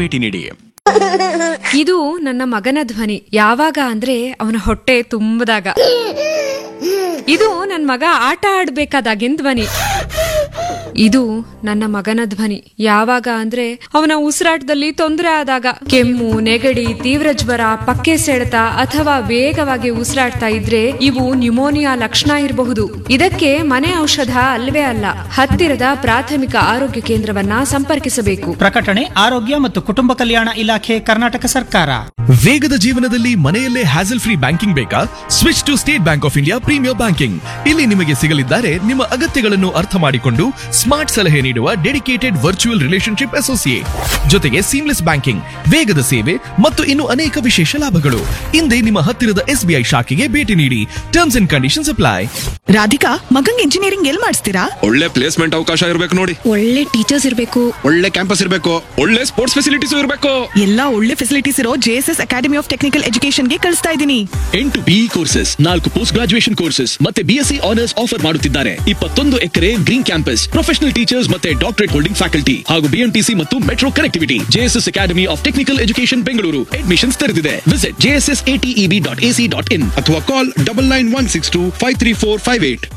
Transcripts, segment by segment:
ಭೇಟಿ ನೀಡಿ ಇದು ನನ್ನ ಮಗನ ಧ್ವನಿ ಯಾವಾಗ ಅಂದ್ರೆ ಅವನ ಹೊಟ್ಟೆ ತುಂಬದಾಗ ಇದು ನನ್ನ ಮಗ ಆಟ ಆಡ್ಬೇಕಾದಾಗಿನ ಧ್ವನಿ ಇದು ನನ್ನ ಮಗನ ಧ್ವನಿ ಯಾವಾಗ ಅಂದ್ರೆ ಅವನ ಉಸಿರಾಟದಲ್ಲಿ ತೊಂದರೆ ಆದಾಗ ಕೆಮ್ಮು ನೆಗಡಿ ತೀವ್ರ ಜ್ವರ ಪಕ್ಕೆ ಸೆಳೆತ ಅಥವಾ ವೇಗವಾಗಿ ಉಸಿರಾಡ್ತಾ ಇದ್ರೆ ಇವು ನ್ಯುಮೋನಿಯಾ ಲಕ್ಷಣ ಇರಬಹುದು ಇದಕ್ಕೆ ಮನೆ ಔಷಧ ಅಲ್ವೇ ಅಲ್ಲ ಹತ್ತಿರದ ಪ್ರಾಥಮಿಕ ಆರೋಗ್ಯ ಕೇಂದ್ರವನ್ನ ಸಂಪರ್ಕಿಸಬೇಕು ಪ್ರಕಟಣೆ ಆರೋಗ್ಯ ಮತ್ತು ಕುಟುಂಬ ಕಲ್ಯಾಣ ಇಲಾಖೆ ಕರ್ನಾಟಕ ಸರ್ಕಾರ ವೇಗದ ಜೀವನದಲ್ಲಿ ಮನೆಯಲ್ಲೇ ಹ್ಯಾಸಲ್ ಫ್ರೀ ಬ್ಯಾಂಕಿಂಗ್ ಬೇಕಾ switch to State Bank of India premier banking ಇಲ್ಲಿ ನಿಮಗೆ ಸಿಗಲಿದ್ದಾರೆ ನಿಮ್ಮ ಅಗತ್ಯಗಳನ್ನು ಅರ್ಥ ಮಾಡಿಕೊಂಡು ಸ್ಮಾರ್ಟ್ ಸಲಹೆ ನೀಡುವ ಡೆಡಿಕೇಟೆಡ್ ವರ್ಚುವಲ್ ರಿಲೇಶನ್ಶಿಪ್ ಅಸೋಸಿಯೇಟ್ ಜೊತೆಗೆ ಸೀಮ್ಲೆಸ್ ಬ್ಯಾಂಕಿಂಗ್ ವೇಗದ ಸೇವೆ ಮತ್ತು ಇನ್ನು ಅನೇಕ ವಿಶೇಷ ಲಾಭಗಳು ಹಿಂದೆ ನಿಮ್ಮ ಹತ್ತಿರದ ಎಸ್ಬಿಐ ಶಾಖೆಗೆ ಭೇಟಿ ನೀಡಿ terms and conditions apply Radhika ಮಗಂಗ್ ಇಂಜಿನಿಯರಿಂಗ್ ಎಲ್ ಮಾಡಿಸ್ತೀರಾ ಒಳ್ಳೆ ಪ್ಲೇಸ್ಮೆಂಟ್ ಅವಕಾಶ ಇರಬೇಕು ನೋಡಿ ಒಳ್ಳೆ ಟೀಚರ್ಸ್ ಇರಬೇಕು ಒಳ್ಳೆ ಕ್ಯಾಂಪಸ್ ಇರಬೇಕು ಒಳ್ಳೆ ಸ್ಪೋರ್ಟ್ಸ್ ಫೆಸಿಲಿಟೀಸ್ ಇರಬೇಕು ಎಲ್ಲಾ ಒಳ್ಳೆ ಫೆಸಿಲಿಟೀಸ್ ಇರೋ ಜೆಎಸ್ಎಸ್ ಅಕಾಡೆಮಿ ಆಫ್ ಟೆಕ್ನಿಕಲ್ ಎಜುಕೇಶನ್ಗೆ ಕಳಿಸ್ತಾ ಇದ್ದೀನಿ ಎಂಟು ಬಿಇ ಕೋರ್ಸಸ್ ನಾಲ್ಕು ಪೋಸ್ಟ್ ಗ್ರಾಜುಯೇಷನ್ ಕೋರ್ಸಸ್ ಮತ್ತೆ ಬಿಎಸ್ಸಿ ಆನರ್ಸ್ ಆಫರ್ ಮಾಡುತ್ತಿದ್ದಾರೆ ಇಪ್ಪತ್ತೊಂದು acre green campus professional teachers ಮತ್ತೆ ಡಾಕ್ಟರೇಟ್ ಹೋಲ್ಡಿಂಗ್ ಫ್ಯಾಕಲ್ಟಿ ಹಾಗೂ ಬಿಎಂಟಿಸಿ ಮತ್ತು metro connectivity JSS academy of technical education Bengaluru admissions ತೆರೆದಿದೆ visit JSS ATEB dot AC dot in ಅಥವಾ call double nine one six two five three four five eight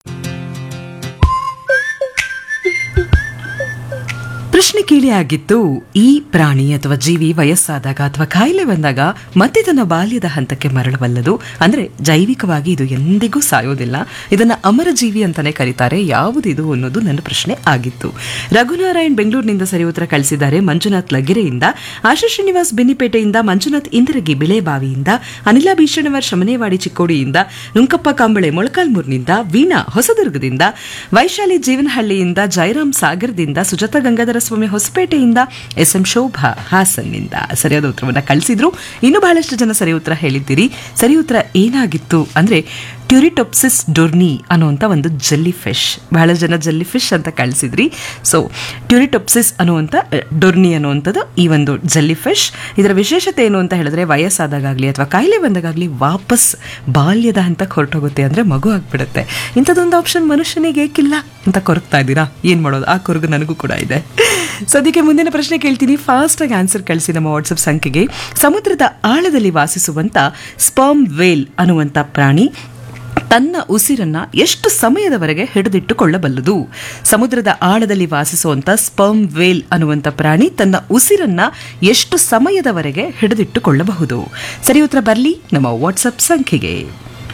ಪ್ರಶ್ನೆ ಕೇಳಿ ಆಗಿತ್ತು ಈ ಪ್ರಾಣಿ ಅಥವಾ ಜೀವಿ ವಯಸ್ಸಾದಾಗ ಅಥವಾ ಕಾಯಿಲೆ ಬಂದಾಗ ಮತ್ತೆ ತನ್ನ ಬಾಲ್ಯದ ಹಂತಕ್ಕೆ ಮರಳಬಲ್ಲದು ಅಂದ್ರೆ ಜೈವಿಕವಾಗಿ ಇದು ಎಂದಿಗೂ ಸಾಯೋದಿಲ್ಲ ಇದನ್ನ ಅಮರ ಜೀವಿ ಅಂತಾನೆ ಕರೀತಾರೆ ಯಾವುದಿದು ಅನ್ನೋದು ನನ್ನ ಪ್ರಶ್ನೆ ಆಗಿತ್ತು ರಘುನಾರಾಯಣ್ ಬೆಂಗಳೂರಿನಿಂದ ಸರಿ ಉತ್ತರ ಕಳಿಸಿದ್ದಾರೆ ಮಂಜುನಾಥ್ ಲಗಿರೆಯಿಂದ ಆಶಾ ಶ್ರೀನಿವಾಸ್ ಬೆನ್ನಿಪೇಟೆಯಿಂದ ಮಂಜುನಾಥ್ ಇಂದಿರಗಿ ಬಿಳೆಬಾವಿಯಿಂದ ಅನಿಲ ಭೀಷಣವರ್ ಶಮನೇವಾಡಿ ಚಿಕ್ಕೋಡಿಯಿಂದ ನುಂಕಪ್ಪ ಕಾಂಬಳೆ ಮೊಳಕಾಲ್ಮೂರ್ನಿಂದ ವೀಣಾ ಹೊಸದುರ್ಗದಿಂದ ವೈಶಾಲಿ ಜೀವನಹಳ್ಳಿಯಿಂದ ಜಯರಾಮ್ ಸಾಗರದಿಂದ ಸುಜಾತ ಗಂಗಾಧರ ಸ್ವಾಮಿ ಹೊಸಪೇಟೆಯಿಂದ ಎಸ್ ಎಂ ಶೋಭಾ ಹಾಸನ್ನಿಂದ ಸರಿಯಾದ ಉತ್ತರವನ್ನ ಕಳಿಸಿದ್ರು ಇನ್ನು ಬಹಳಷ್ಟು ಜನ ಸರಿ ಉತ್ತರ ಹೇಳಿದ್ದೀರಿ ಸರಿ ಉತ್ತರ ಏನಾಗಿತ್ತು ಅಂದ್ರೆ ಟ್ಯೂರಿಟೊಪ್ಸಿಸ್ ಡೊರ್ನಿ ಅನ್ನುವಂಥ ಒಂದು ಜೆಲ್ಲಿ ಫಿಶ್ ಬಹಳ ಜನ ಜೆಲ್ಲಿ ಫಿಶ್ ಅಂತ ಕಳಿಸಿದ್ರಿ ಸೊ ಟ್ಯೂರಿಟೊಪ್ಸಿಸ್ ಅನ್ನುವಂಥ ಅಹ್, ಡೊರ್ನಿ ಅನ್ನುವಂಥದ್ದು ಈ ಒಂದು ಜೆಲ್ಲಿ ಫಿಶ್ ಇದರ ವಿಶೇಷತೆ ಏನು ಅಂತ ಹೇಳಿದ್ರೆ ವಯಸ್ಸಾದಾಗಲಿ ಅಥವಾ ಕಾಯಿಲೆ ಬಂದಾಗಲಿ ವಾಪಸ್ ಬಾಲ್ಯದ ಹಂತಕ್ಕೆ ಹೊರಟೋಗುತ್ತೆ ಅಂದ್ರೆ ಮಗು ಆಗ್ಬಿಡುತ್ತೆ ಇಂಥದ್ದೊಂದು ಆಪ್ಷನ್ ಮನುಷ್ಯನಿಗೆ ಏಕಿಲ್ಲ ಅಂತ ಕೊರಗ್ತಾ ಇದ್ದೀರಾ ಏನ್ ಮಾಡೋದು ಆ ಕೊರಗು ನನಗೂ ಕೂಡ ಇದೆ ಸದ್ಯಕ್ಕೆ ಮುಂದಿನ ಪ್ರಶ್ನೆ ಕೇಳ್ತೀನಿ ಫಾಸ್ಟ್ ಆಗಿ ಆನ್ಸರ್ ಕಳಿಸಿ ನಮ್ಮ ವಾಟ್ಸಪ್ ಸಂಖ್ಯೆಗೆ ಸಮುದ್ರದ ಆಳದಲ್ಲಿ ವಾಸಿಸುವಂತ ಸ್ಪರ್ಮ್ ವೇಲ್ ಅನ್ನುವಂಥ ಪ್ರಾಣಿ ತನ್ನ ಉಸಿರನ್ನ ಎಷ್ಟು ಸಮಯದವರೆಗೆ ಹಿಡಿದಿಟ್ಟುಕೊಳ್ಳಬಲ್ಲದು ಸಮುದ್ರದ ಆಳದಲ್ಲಿ ವಾಸಿಸುವಂತ ಸ್ಪರ್ಮ್ ವೇಲ್ ಅನ್ನುವಂಥ ಪ್ರಾಣಿ ತನ್ನ ಉಸಿರನ್ನ ಎಷ್ಟು ಸಮಯದವರೆಗೆ ಹಿಡಿದಿಟ್ಟುಕೊಳ್ಳಬಹುದು ಸರಿ ಉತ್ತರ ಬರಲಿ ನಮ್ಮ ವಾಟ್ಸಪ್ ಸಂಖ್ಯೆಗೆ